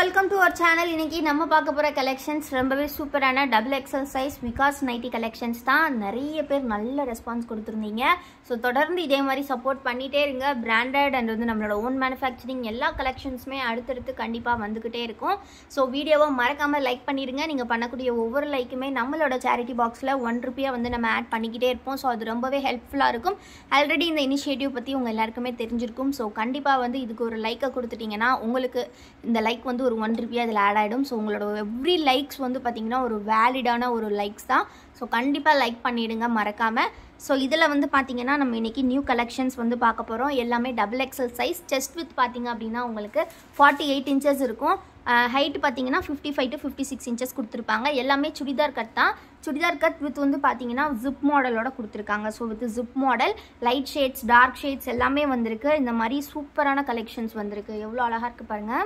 welcome to our channel இன்னைக்கு நம்ம பார்க்க போகிற கலெக்ஷன்ஸ் ரொம்பவே சூப்பரான double XL size Vikas nighty collections தான் நிறைய பேர் நல்ல ரெஸ்பான்ஸ் கொடுத்துருந்தீங்க ஸோ தொடர்ந்து இதே மாதிரி சப்போர்ட் பண்ணிகிட்டே இருங்க பிராண்டட் அண்ட் வந்து நம்மளோட ஓன் மேனுஃபேக்சரிங் எல்லா கலெக்ஷன்ஸுமே அடுத்தடுத்து கண்டிப்பாக வந்துக்கிட்டே இருக்கும் ஸோ வீடியோவை மறக்காமல் லைக் பண்ணிடுங்க நீங்கள் பண்ணக்கூடிய ஒவ்வொரு லைக்குமே நம்மளோட சேரிட்டி பாக்ஸில் ஒன் ருப்பியாக வந்து நம்ம ஆட் பண்ணிக்கிட்டே இருப்போம் ஸோ அது ரொம்பவே ஹெல்ப்ஃபுல்லாக இருக்கும் ஆல்ரெடி இந்த இனிஷியேட்டிவ் பற்றி உங்கள் எல்லாருக்குமே தெரிஞ்சிருக்கும் ஸோ கண்டிப்பாக வந்து இதுக்கு ஒரு லைக்கை கொடுத்துட்டிங்கன்னா உங்களுக்கு இந்த லைக் வந்து ஒரு ஒன் ருபியாக அதில் ஆட் ஆகிடும் ஸோ உங்களோட எவ்ரி லைக்ஸ் வந்து பார்த்திங்கன்னா ஒரு வேலிடான ஒரு லைக்ஸ் தான் ஸோ கண்டிப்பாக லைக் பண்ணிவிடுங்க மறக்காமல் ஸோ இதில் வந்து பார்த்தீங்கன்னா நம்ம இன்றைக்கி நியூ கலெக்ஷன்ஸ் வந்து பார்க்க போகிறோம் எல்லாமே double XL size chest width பார்த்தீங்க அப்படின்னா உங்களுக்கு ஃபார்ட்டி எயிட் இன்ச்சஸ் இருக்கும் ஹைட் பார்த்தீங்கன்னா fifty five to fifty six inches கொடுத்துருப்பாங்க எல்லாமே சுடிதார் கட் தான் சுடிதார் கட் வித் வந்து பார்த்தீங்கன்னா ஜிப் மாடலோட கொடுத்துருக்காங்க so with zip model light shades dark shades எல்லாமே வந்திருக்கு இந்த மாதிரி சூப்பரான கலெக்ஷன்ஸ் வந்திருக்கு எவ்வளோ அழகாக இருக்குது பாருங்கள்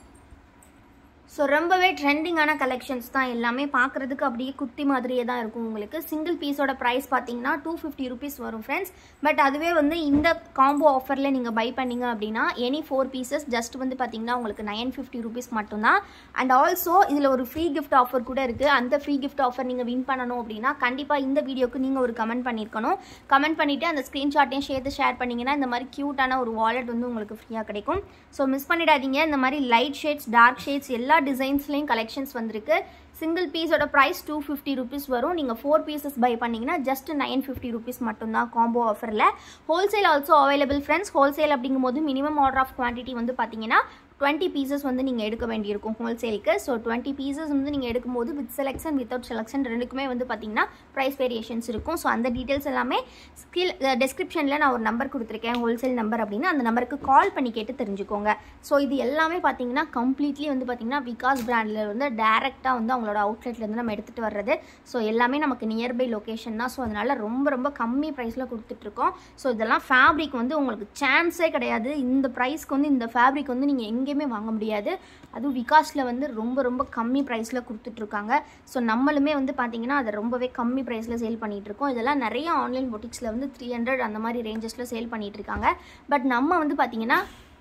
ஸோ ரொம்பவே ட்ரெண்டிங்கான கலெக்ஷன்ஸ் தான் எல்லாமே பார்க்குறதுக்கு அப்படியே குட்டி மாதிரியே தான் இருக்கும் உங்களுக்கு சிங்கிள் பீஸோட ப்ரைஸ் பார்த்தீங்கன்னா டூ ஃபிஃப்டி ருபீஸ் வரும் ஃப்ரெண்ட்ஸ் பட் அதுவே வந்து இந்த காம்போ ஆஃபரில் நீங்கள் பை பண்ணீங்க அப்படின்னா எனி ஃபோர் பீசஸ் ஜஸ்ட் வந்து பார்த்தீங்கன்னா உங்களுக்கு நைன் ஃபிஃப்டி ருபீஸ் மட்டும்தான் அண்ட் ஆல்சோ இதில் ஒரு ஃப்ரீ கிஃப்ட் ஆஃபர் கூட இருக்குது அந்த ஃப்ரீ கிஃப்ட் ஆஃபர் நீங்கள் வின் பண்ணணும் அப்படின்னா கண்டிப்பாக இந்த வீடியோக்கு நீங்கள் ஒரு கமெண்ட் பண்ணியிருக்கணும் கமெண்ட் பண்ணிவிட்டு அந்த ஸ்க்ரீன்ஷாட்டையும் சேர்த்து ஷேர் பண்ணிங்கன்னா இந்த மாதிரி க்யூட்டான ஒரு வாலெட் வந்து உங்களுக்கு ஃப்ரீயாக கிடைக்கும் ஸோ மிஸ் பண்ணிடாதீங்க இந்த மாதிரி லைட் ஷேட்ஸ் டார்க் ஷேட்ஸ் எல்லா டிசைன்ஸ்லேயும் கலெக்ஷன்ஸ் வந்திருக்கு சிங்கிள் பீஸோட ப்ரைஸ் டூ ஃபிஃப்டி ருபீஸ் வரும் நீங்கள் ஃபோர் பீசஸ் பை பண்ணிங்கன்னா ஜஸ்ட் நைன் ஃபிஃப்டி ருபீஸ் மட்டும்தான் காம்போ ஆஃபரில் wholesale also available friends wholesale அப்படிங்கும்போது மினிமம் ஆர்டர் ஆஃப் குவான்டிட்டி வந்து பார்த்தீங்கன்னா டுவெண்ட்டி பீசஸ் வந்து நீங்கள் எடுக்க வேண்டியிருக்கும் ஹோல்சேலுக்கு ஸோ டுவெண்ட்டி பீசஸ் வந்து நீங்கள் எடுக்கும்போது வித் செலெக்ஷன் வித்தவுட் செலெக்ஷன் ரெண்டுக்குமே வந்து பார்த்தீங்கன்னா ப்ரைஸ் வேரியேஷன்ஸ் இருக்கும் ஸோ அந்த டீட்டெயில்ஸ் எல்லாமே ஸ்கில் டெஸ்கிரிப்ஷனில் நான் ஒரு நம்பர் கொடுத்துருக்கேன் ஹோல்சேல் நம்பர் அப்படின்னு அந்த நம்பருக்கு கால் பண்ணி கேட்டு தெரிஞ்சுக்கோங்க ஸோ இது எல்லாமே பார்த்தீங்கன்னா கம்ப்ளீட்லி வந்து பார்த்தீங்கன்னா விகாஸ் பிராண்டில் வந்து டேரெக்டாக வந்து அவங்களோட அவுட்லெட்லேருந்து நம்ம எடுத்துகிட்டு வர்றது ஸோ எல்லாமே நமக்கு நியர்பை லொக்கேஷன் தான் ஸோ அதனால் ரொம்ப ரொம்ப கம்மி ப்ரைஸில் கொடுத்துட்ருக்கோம் ஸோ இதெல்லாம் ஃபேப்ரிக் வந்து உங்களுக்கு சான்ஸே கிடையாது இந்த ப்ரைஸ்க்கு வந்து இந்த ஃபேப்ரிக் வந்து நீங்கள் எங்கேயுமே வாங்க முடியாது அதுவும் விகாஸில் வந்து ரொம்ப ரொம்ப கம்மி ப்ரைஸில் கொடுத்துட்ருக்காங்க ஸோ நம்மளுமே வந்து பார்த்தீங்கன்னா அதை ரொம்பவே கம்மி ப்ரைஸில் சேல் பண்ணிகிட்ருக்கோம் இதெல்லாம் நிறைய ஆன்லைன் பொட்டிக்ஸில் வந்து த்ரீ ஹண்ட்ரட் அந்த மாதிரி ரேஞ்சஸில் சேல் பண்ணிகிட்ருக்காங்க பட் நம்ம வந்து பார்த்தீங்கன்னா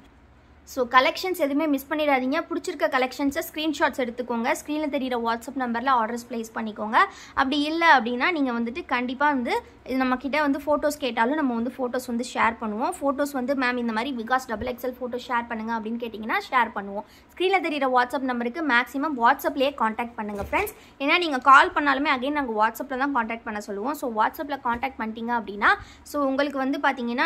ஸோ கலெக்ஷன்ஸ் எதுவுமே மிஸ் பண்ணிடாதீங்க பிடிச்சிருக்க கலெக்ஷன்ஸை ஸ்க்ரீன்ஷாட்ஸ் எடுத்துக்கோங்க ஸ்க்ரீனில் தெரியிற வாட்ஸ்அப் நம்பரில் ஆர்டர்ஸ் ப்ளேஸ் பண்ணிக்கோங்க அப்படி இல்லை அப்படின்னா நீங்கள் வந்துட்டு கண்டிப்பாக வந்து இது நம்மக்கிட்ட வந்து ஃபோட்டோஸ் கேட்டாலும் நம்ம வந்து ஃபோட்டோஸ் வந்து ஷேர் பண்ணுவோம் ஃபோட்டோஸ் வந்து மேம் இந்த மாதிரி Vikas double XL photo share பண்ணுங்கள் அப்படின்னு கேட்டிங்கன்னா ஷேர் பண்ணுவோம் ஸ்க்ரீனில் தெரியிற வாட்ஸ்அப் நம்பருக்கு மேக்ஸிமம் வாட்ஸ்அப்லேயே காண்டாக்ட் பண்ணுங்கள் ஃப்ரெண்ட்ஸ் ஏன்னா நீங்கள் கால் பண்ணாலுமே அகைன் நாங்கள் வாட்ஸ்அப்பில் தான் காண்டாக்ட் பண்ண சொல்லுவோம் ஸோ வாட்ஸ்அப்பில் காண்டாக்ட் பண்ணிட்டீங்க அப்படின்னா ஸோ உங்களுக்கு வந்து பார்த்தீங்கன்னா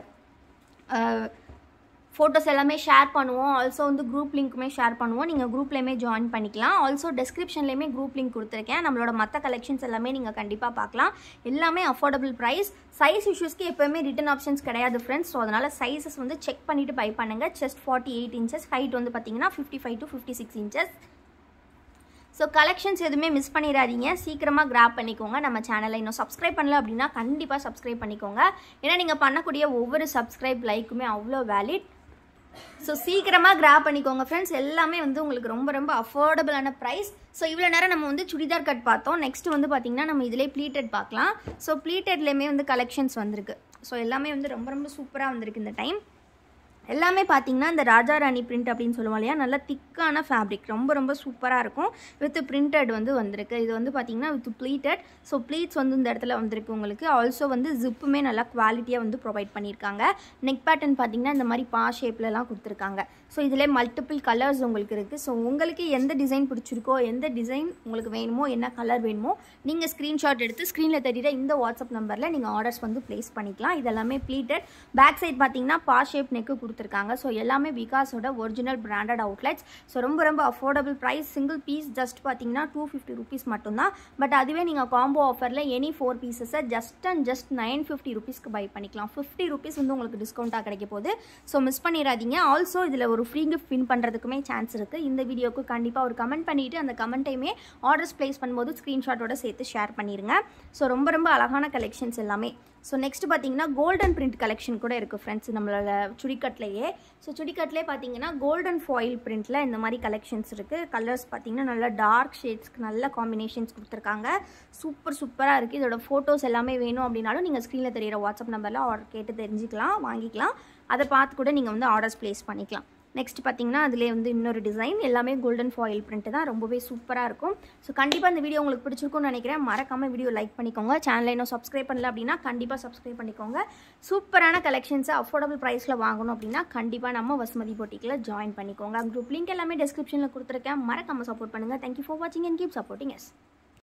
நாங்கள் ஃபோட்டோஸ் எல்லாமே ஷேர் பண்ணுவோம் ஆல்சோ வந்து குரூப் லிங்க்குமே ஷேர் பண்ணுவோம் நீங்கள் குரூப்லேயுமே ஜாயின் பண்ணிக்கலாம் ஆல்சோ டெஸ்கிரிப்ஷன்லேயுமே குரூப் லிங்க் கொடுத்துருக்கேன் நம்மளோட மற்ற கலெக்ஷன்ஸ் எல்லாமே நீங்கள் கண்டிப்பாக பார்க்கலாம் எல்லாமே அஃபோர்டபுள் ப்ரைஸ் சைஸ் இஷ்யூஸ்க்கு எப்போயுமே ரிட்டன் ஆப்ஷன்ஸ் கிடையாது ஃப்ரெண்ட்ஸ் ஸோ அதனால் சைஸஸ் வந்து செக் பண்ணிவிட்டு பை பண்ணுங்கள் chest forty eight inches height வந்து பார்த்தீங்கன்னா fifty five to fifty six inches so collections எதுவுமே மிஸ் பண்ணிடாதீங்க சீக்கிரமாக கிராப் பண்ணிக்கோங்க நம்ம சேனலை இன்னும் சப்ஸ்கிரைப் பண்ணல அப்படின்னா கண்டிப்பாக சப்ஸ்கிரைப் பண்ணிக்கோங்க ஏன்னா நீங்கள் பண்ணக்கூடிய ஒவ்வொரு சப்ஸ்கிரைப் லைக்குமே அவ்வளோ வேலிட் ஸோ சீக்கிரமாக கிராப் பண்ணிக்கோங்க ஃப்ரெண்ட்ஸ் எல்லாமே வந்து உங்களுக்கு ரொம்ப ரொம்ப அஃபோர்டபுளான ப்ரைஸ் ஸோ இவ்வளோ நேரம் நம்ம வந்து சுடிதார் கட் பார்த்தோம் நெக்ஸ்ட் வந்து பார்த்திங்கன்னா நம்ம இதிலே ப்ளீட்டட் பார்க்கலாம் ஸோ ப்ளீட்டட்லேயுமே வந்து கலெக்ஷன்ஸ் வந்திருக்கு ஸோ எல்லாமே வந்து ரொம்ப ரொம்ப சூப்பராக வந்திருக்கு இந்த டைம் எல்லாமே பார்த்தீங்கன்னா இந்த ராஜா ராணி பிரிண்ட் அப்படின்னு சொல்லுவோம் இல்லையா நல்லா திக்கான ஃபேப்ரிக் ரொம்ப ரொம்ப சூப்பராக இருக்கும் வித் பிரிண்டட் வந்து வந்திருக்கு இது வந்து பார்த்தீங்கன்னா வித் ப்ளீட்டட் ஸோ ப்ளீட்ஸ் வந்து இந்த இடத்துல வந்திருக்கு உங்களுக்கு ஆல்சோ வந்து ஜிப்புமே நல்லா குவாலிட்டியாக வந்து ப்ரொவைட் பண்ணியிருக்காங்க நெக் பேட்டர்ன் பார்த்தீங்கன்னா இந்த மாதிரி பா ஷேப்லலாம் கொடுத்துருக்காங்க ஸோ இதில் மல்டிபிள் கலர்ஸ் உங்களுக்கு இருக்குது ஸோ உங்களுக்கு எந்த டிசைன் பிடிச்சிருக்கோ எந்த டிசைன் உங்களுக்கு வேணுமோ என்ன கலர் வேணுமோ நீங்கள் ஸ்க்ரீன்ஷாட் எடுத்து ஸ்க்ரீனில் தெரியிற இந்த வாட்ஸ்அப் நம்பரில் நீங்கள் ஆர்டர்ஸ் வந்து ப்ளேஸ் பண்ணிக்கலாம் இதெல்லாமே ப்ளீட்டட் பேக் சைட் பார்த்தீங்கன்னா பா ஷேப் நெக்கு கொடுத்துருக்காங்க ஸோ எல்லாமே விகாஸோட ஒரிஜினல் பிராண்டட் அவுட்லெட்ஸ் ஸோ ரொம்ப ரொம்ப affordable price single piece just பார்த்தீங்கன்னா டூ ஃபிஃப்டி ருபீஸ் மட்டும்தான் பட் அதுவே நீங்கள் காம்போ ஆஃபரில் எனி ஃபோர் பீசஸை just and just nine fifty ருபீஸ்க்கு பை பண்ணிக்கலாம் ஃபிஃப்டி ருபீஸ் வந்து உங்களுக்கு டிஸ்கவுண்ட்டாக கிடைக்க போகுது ஸோ மிஸ் பண்ணிடாதீங்க ஆல்சோ இதில் ஒரு ஃப்ரீ கிஃப்ட் வின் பண்ணுறதுக்குமே சான்ஸ் இருக்குது இந்த வீடியோக்கு கண்டிப்பாக ஒரு கமெண்ட் பண்ணிவிட்டு அந்த கமெண்ட்டையுமே ஆர்டர்ஸ் ப்ளேஸ் பண்ணும்போது ஸ்க்ரீன்ஷாட்டோட சேர்த்து ஷேர் பண்ணிடுங்க ஸோ ரொம்ப ரொம்ப அழகான கலெக்ஷன்ஸ் எல்லாமே ஸோ நெக்ஸ்ட் பார்த்தீங்கன்னா கோல்டன் பிரிண்ட் கலெக்ஷன் கூட இருக்குது ஃப்ரெண்ட்ஸ் நம்மளோட சுடிக்கட்லேயே ஸோ சுடிக்கட்லேயே பார்த்தீங்கன்னா கோல்டன் ஃபாயில் பிரிண்ட்டில் இந்த மாதிரி கலெக்ஷன்ஸ் இருக்குது கலர்ஸ் பார்த்தீங்கன்னா நல்லா டார்க் ஷேட்ஸ்க்கு நல்ல காம்பினேஷன்ஸ் கொடுத்துருக்காங்க சூப்பர் சூப்பராக இருக்குது இதோட ஃபோட்டோஸ் எல்லாமே வேணும் அப்படின்னாலும் நீங்கள் ஸ்க்ரீனில் தெரியிற வாட்ஸ்அப் நம்பரில் ஆர்டர் கேட்டு தெரிஞ்சுக்கலாம் வாங்கிக்கலாம் அதை பார்த்து கூட நீங்கள் வந்து ஆர்டர்ஸ் ப்ளேஸ் பண்ணிக்கலாம் நெக்ஸ்ட் பார்த்தீங்கன்னா அதிலே வந்து இன்னொரு டிசைன் எல்லாமே கோல்டன் ஃபாயில் பிரிண்ட் தான் ரொம்பவே சூப்பராக இருக்கும் ஸோ கண்டிப்பாக இந்த வீடியோ உங்களுக்கு பிடிச்சிருக்கும்னு நினைக்கிறேன் மறக்காமல் வீடியோ லைக் பண்ணிக்கோங்க சேனலை இன்னும் சப்ஸ்கிரைப் பண்ணல அப்படின்னா கண்டிப்பாக சப்ஸ்கிரைப் பண்ணிக்கோங்க சூப்பரான கலெக்ஷன்ஸை அஃபோர்டபுள் ப்ரைஸில் வாங்கணும் அப்படின்னா கண்டிப்பாக நம்ம வசுமதி போட்டிக்கில் ஜாயின் பண்ணிக்கோங்க குரூப் லிங்க் எல்லாமே டிஸ்கிரிப்ஷனில் கொடுத்துருக்கேன் மறக்காமல் சப்போர்ட் பண்ணுங்கள் தேங்க்யூ ஃபார் வாட்சிங் அண்ட் கீப் சப்போர்ட்டிங் எஸ்